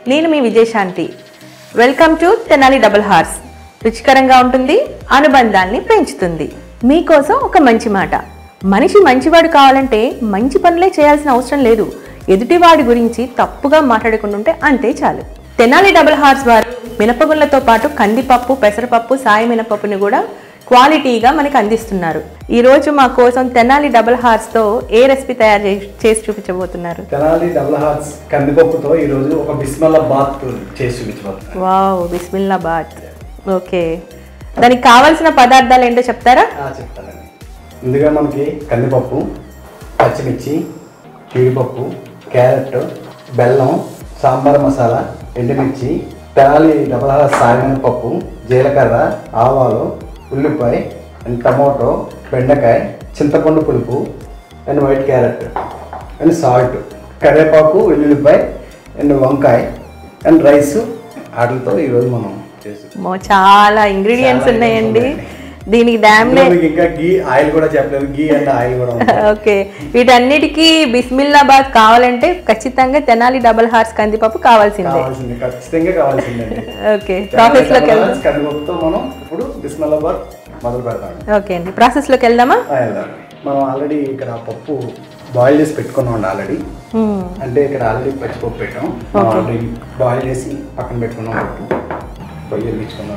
నేను మీ Vijayashanthi welcome to Tenali double horse రుచికరంగా ఉంటుంది అనుబంధాల్ని పెంచుతుంది మీకోసం ఒక మంచి మాట మనిషి మంచివాడు కావాలంటే మంచి పనులే చేయాల్సిన అవసరం లేదు ఎదుటివాడి గురించి తప్పుగా మాట్లాడకుండా ఉంటే అంతే చాలు తెనాలి డబుల్ హార్స్ వారు మినపగుళ్ళతో పాటు కందిపప్పు పెసరపప్పు సాయి మినపప్పుని కూడా క్వాలిటీగా మనకి అందిస్తున్నారు ఈ రోజు మా కోసం తెనాలి డబుల్ హార్స్ తో ఏ రెసిపీ తయారు చేసి- చేసి చూపించబోతున్నారు తెనాలి డబుల్ హార్ట్స్ కందిపప్పుతో ఈరోజు ఒక బిస్మల్ల బాత్ చేసి చూపించబోతున్నాను వావ్ బిస్మిల్లా బాత్ ఓకే దానికి కావాల్సిన పదార్థాలు ఏంటో చెప్తారా ఆ, చెప్తానండి ముందుగా మనకి కందిపప్పు పచ్చిమిర్చి జీడిపప్పు క్యారెట్ బెల్లం సాంబార్ మసాలా ఎండుమిర్చి తెనాలి డబుల్ హార్స్ సాగిన పప్పు జీలకర్ర ఆవాలు ఉల్లిపాయ అండ్ టమోటో బెండకాయ చింతపండు పులుపు and white carrot and salt కరివేపాకు వెల్లుల్లిపాయ అండ్ వంకాయ అండ్ రైస్ వాటితో ఈరోజు మనం చేసి మో చాలా ఇంగ్రీడియంట్స్ చాలా ఉన్నాయండి ఉన్నాయండి. దీనికి డ్యామ్ ఇందులో మీకు ఇంకా గీ ఆయిల్ కూడా చెప్పలేదు గీ అండ్ ఆయిల్ కూడా ఉంది. ఓకే వీటన్నిటికీ బిస్మిల్లాబాద్ కావాలంటే ఖచ్చితంగా తెనాలి డబుల్ హార్స్ కందిపప్పు కావాల్సిందే కావాల్సింది ఖచ్చితంగా కావాల్సిందండి ఓకే ప్రాసెస్ లోకి వెళ్దాం కందిపప్పుతో మనం ఇప్పుడు బిస్మల్లాబాద్ మొదలు పెడతాం ఓకే అండి ప్రాసెస్ లోకి వెళ్దామా ఆ, వెళ్దాం. మనం ఆల్రెడీ ఇక్కడ పప్పు బాయిల్ చేసి పెట్టుకున్నాం ఆల్రెడీ మ్మ్. అంటే ఇక్కడ ఆల్రెడీ పచ్చిపప్పు పెట్టాం మనం ఆల్రెడీ బాయిల్ చేసి పక్కన పెట్టుకున్నాం పప్పు పొయ్యి వెలిగించుకున్నాం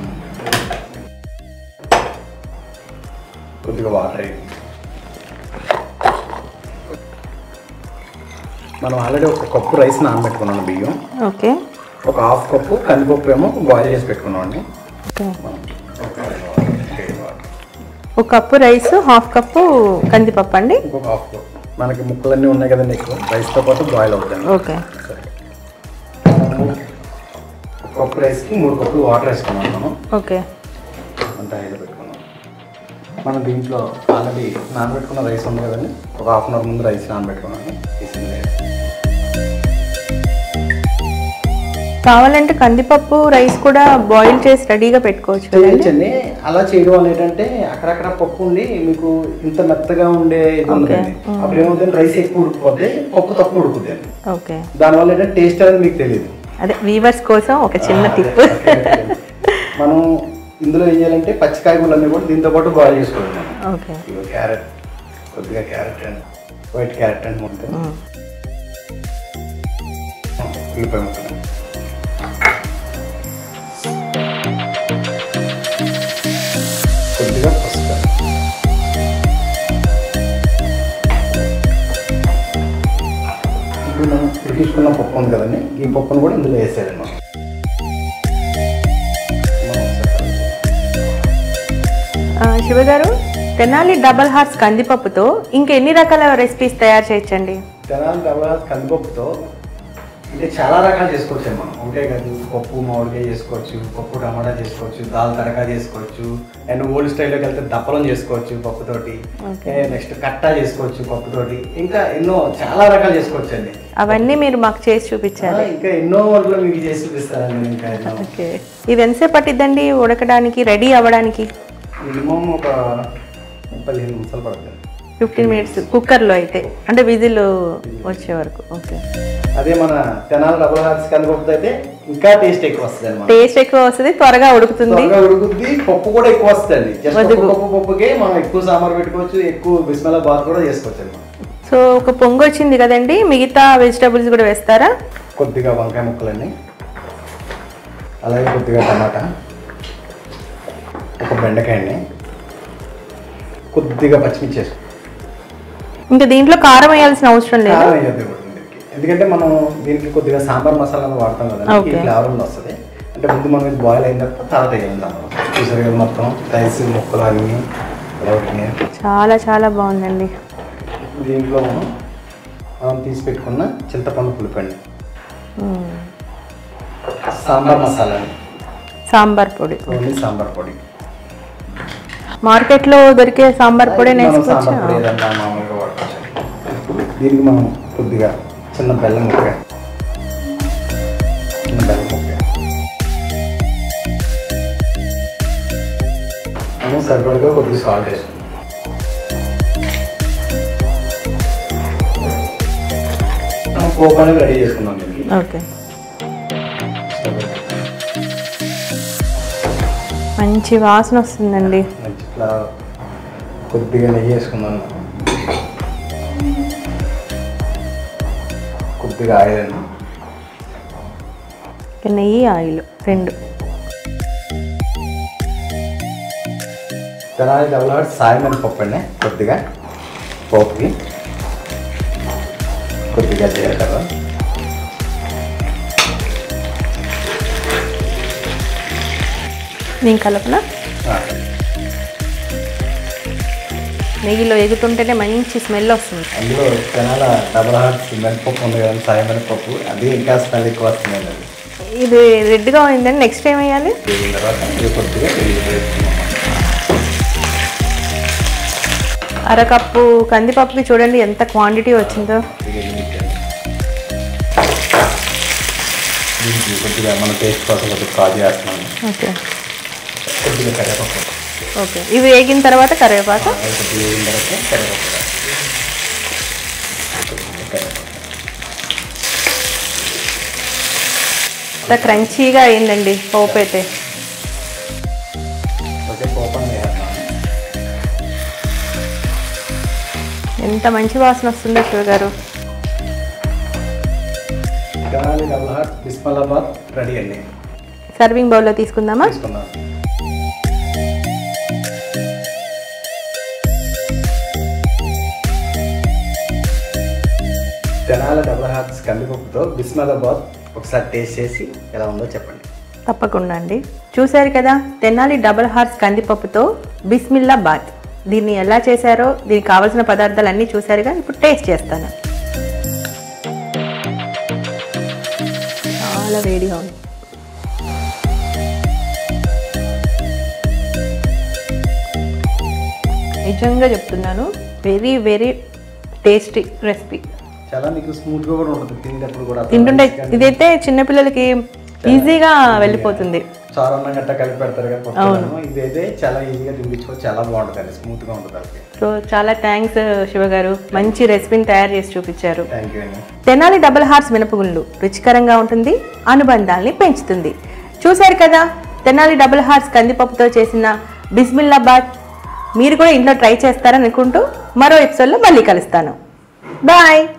కొద్దిగా వాటర్ అయ్యింది మనం ఆల్రెడీ ఒక కప్పు రైస్ నానబెట్టుకున్నాం బియ్యం ఓకే ఒక హాఫ్ కప్పు కందిపప్పు ఏమో బాయిల్ చేసి పెట్టుకున్నాం అండి ఓకే. మనం ఒక కప్పు రైస్ హాఫ్ కప్పు కందిపప్పు అండి ఇంకొక హాఫ్ కప్ మనకి ముక్కలన్నీ ఉన్నాయి కదండి ఎక్కువ రైస్తో పాటు బాయిల్ అవుతుంది ఓకే సరే మనము ఒక కప్పు రైస్కి మూడు కప్పులు వాటర్ వేసుకున్నాం మనం ఓకే అంత ఐదు పెట్టుకున్నాం మనం దీంట్లో ఆల్రెడీ నానబెట్టుకున్న రైస్ ఉంది కదండి ఒక హాఫ్ అన్ అవర్ ముందు రైస్ నానబెట్టుకున్నాను తీసింది లేదు కావాలంటే కందిపప్పు రైస్ కూడా బాయిల్ చేసి రెడీగా పెట్టుకోవచ్చు కదండి చేయొచ్చండి అలా చేయడం వల్ల ఏంటంటే అక్కడక్కడ పప్పు ఉండి మీకు ఇంత మెత్తగా ఉండే ఇది ఉందండి అప్పుడు ఏమవుతుంది రైస్ ఎక్కువ ఉడికిపోతే పప్పు తక్కువ ఉడుకుతుంది అండి ఓకే దానివల్ల ఏంటంటే టేస్ట్ అనేది మీకు తెలియదు అదే వీవర్స్ కోసం ఒక చిన్న టిప్ మనం ఇందులో ఏం చేయాలంటే పచ్చికాయగూరలన్నీ కూడా దీంతో పాటు బాయిల్ చేసుకోవాలి మనం ఓకే ఇగో క్యారెట్ కొద్దిగా carrot and white carrot and ముక్కలు ఉల్లిపాయ ముక్కలు కొద్దిగా పసుపు ఇప్పుడు మనం ఉడికించుకున్న పప్పు ఉంది కదండి ఈ పప్పును కూడా ఇందులో వేసేయాలి మనం మనం ఒకసారి ఆ, శివ గారు తెనాలి డబల్ హార్స్ కందిపప్పుతో ఇంకెన్ని రకాల రెసిపీస్ తయారు చేయొచ్చండి తెనాలి డబ్బా కందిపప్పుతో అంటే చాలా రకాలు చేసుకోవచ్చు మనం ఒకటే కాదు పప్పు మామిడికాయ చేసుకోవచ్చు పప్పు టమాటా చేసుకోవచ్చు దాల్ తడకా చేసుకోవచ్చు అండ్ ఓల్డ్ స్టైల్లోకి వెళ్తే దప్పలం చేసుకోవచ్చు పప్పుతోటి నెక్స్ట్ కట్టా చేసుకోవచ్చు పప్పుతోటి ఇంకా ఎన్నో చాలా రకాలు చేసుకోవచ్చు అండి అవన్నీ మీరు మాకు చేసి చూపించాలి ఇంకా ఎన్నో వంటలు మీకు చేసి చూపిస్తారండి ఇంకా ఎన్నో ఓకే ఇది ఎంతసేపు పట్టిద్దండి ఉడకడానికి రెడీ అవ్వడానికి మినిమం ఒక పదిహేను నిమిషాలు పడుతుంది ఫిఫ్టీన్ మినిట్స్ కుక్కర్లో అయితే అంటే విజిల్ వచ్చే వరకు ఓకే అదే మన తెనాలి డబుల్ హార్స్ కందిపప్పుతో అయితే ఇంకా టేస్ట్ ఎక్కువ వస్తుంది అనమాట టేస్ట్ ఎక్కువ వస్తుంది త్వరగా ఉడుకుతుంది త్వరగా ఉడుకుద్ది పప్పు కూడా ఎక్కువ వస్తుంది జస్ట్ వదుగు. పప్పు పప్పుకే మనం ఎక్కువ సాంబార్ పెట్టుకోవచ్చు ఎక్కువ బిస్మిల్లా బాత్ కూడా చేసుకోవచ్చు అన్నమాట సో ఒక పొంగు వచ్చింది కదండి మిగతా వెజిటబుల్స్ కూడా వేస్తారా కొద్దిగా వంకాయ ముక్కలండి అలాగే కొద్దిగా టమాటా ఒక బెండకాయ అండి కొద్దిగా పచ్చిమిర్చి వేసుకో ఇంకా దీంట్లో కారం వేయాల్సిన అవసరం లేదు కారం వేయొద్దు ఇప్పుడు దీనికి. ఎందుకంటే మనం దీనికి కొద్దిగా సాంబార్ మసాలాను వాడతాం కదా ఈ Okay. ఫ్లేవర్ వస్తుంది అంటే ముందు మనం ఇది బాయిల్ అయిన తర్వాత తర్వాత వేయాలి దాంట్లో చూసారు కదా మొత్తం రైస్ ముక్కలు అన్నీ ఇలా ఉడికినాయి. చాలా చాలా బాగుందండి దీంట్లో మనం మనం తీసి పెట్టుకున్న చింతపండు పులిపండి మ్మ్. సాంబార్ మసాలా సాంబార్ పొడి ఓన్లీ సాంబార్ పొడి మార్కెట్లో దొరికే సాంబార్ పొడి మనం సాంబార్ పొడి వేసుకోవచ్చు ఏదన్నా మామూలుగా వాడుకోవచ్చు దీనికి మనం కొద్దిగా చిన్న బెల్లం ముక్క చిన్న బెల్లం ముక్క మనం సరిపడగా కొద్దిగా సాల్ట్ వేసుకుందాం మనం పోపు అనేది రెడీ చేసుకుందాం దీనికి ఓకే మంచి వాసన వస్తుందండి మంచి ఫ్లవర్ కొద్దిగా నెయ్యి వేసుకున్నాను కొద్దిగా ఆయిల్ అండి ఇక నెయ్యి ఆయిల్ రెండు తెనాలి డబుల్ హార్ట్ సాయం పప్పు అండి కొద్దిగా పోపుకి కొద్దిగా జీలకర్ర నేను కలపన ఆ, నెయ్యిలో ఎగుతుంటేనే మంచి స్మెల్ వస్తుంది అందులో తెనాల డబుల్ హార్ట్ మినపప్పు ఉంది కదండి సాయం మినపప్పు అది ఇంకా స్మెల్ ఎక్కువ వస్తుందండి అది ఇది రెడ్గా అయిందండి నెక్స్ట్ ఏం వేయాలి వేగిన తర్వాత ఇది కొద్దిగా నెయ్యి వేసుకున్నాం అరకప్పు కందిపప్పుకి చూడండి ఎంత క్వాంటిటీ వచ్చిందో కొద్దిగా ఎల్లిమిర్చి దీనికి కొద్దిగా మన టేస్ట్ కోసం కొద్దిగా కాజు వేస్తున్నాను ఓకే కొద్దిగా కరివేపాకు ఓకే ఇవి వేగిన తర్వాత కరివేపాకు అది కొద్దిగా వేగిన తర్వాత కరివేపాకు కొద్దిగా కరివేపాకు అంత క్రంచీగా అయిందండి పోపు అయితే ఓకే పోపన్ వేస్తున్నాను ఎంత మంచి వాసన వస్తుందో శివ గారు తెనాలి డబుల్ హార్ట్ బిస్మలాబాద్ రెడీ అండి సర్వింగ్ బౌల్లో తీసుకుందామా తీసుకున్నాను తెనాల డబుల్ హార్ట్స్ కందిపప్పుతో బిస్మలాబాద్ ఒకసారి టేస్ట్ చేసి ఎలా ఉందో చెప్పండి తప్పకుండా అండి చూశారు కదా తెనాలి డబుల్ హార్స్ కందిపప్పుతో బిస్మిల్లా బాత్ దీన్ని ఎలా చేశారో దీనికి కావాల్సిన పదార్థాలు అన్నీ చూశారుగా ఇప్పుడు టేస్ట్ చేస్తాను చాలా వేడిగా ఉంది నిజంగా చెప్తున్నాను వెరీ వెరీ టేస్టీ రెసిపీ చాలా మీకు స్మూత్గా కూడా ఉంటుంది తినేటప్పుడు కూడా తింటుంటే ఇదైతే చిన్నపిల్లలకి ఈజీగా వెళ్ళిపోతుంది చారన్నం గట్ట కలిపి పెడతారు కదా పప్పులను. ఇదైతే చాలా ఈజీగా తినిపించుకోవచ్చు చాలా బాగుంటుంది స్మూత్గా ఉంటుంది అది సో చాలా థ్యాంక్స్ శివ గారు మంచి రెసిపీని తయారు చేసి చూపించారు థ్యాంక్ యూ అండి తెనాలి డబుల్ హార్స్ మినపగుండ్లు రుచికరంగా ఉంటుంది అనుబంధాల్ని పెంచుతుంది చూశారు కదా తెనాలి డబుల్ హార్స్ కందిపప్పుతో చేసిన బిస్మిల్లాబాద్ మీరు కూడా ఇంట్లో ట్రై చేస్తారని అనుకుంటూ మరో ఎపిసోడ్లో మళ్ళీ కలుస్తాను బాయ్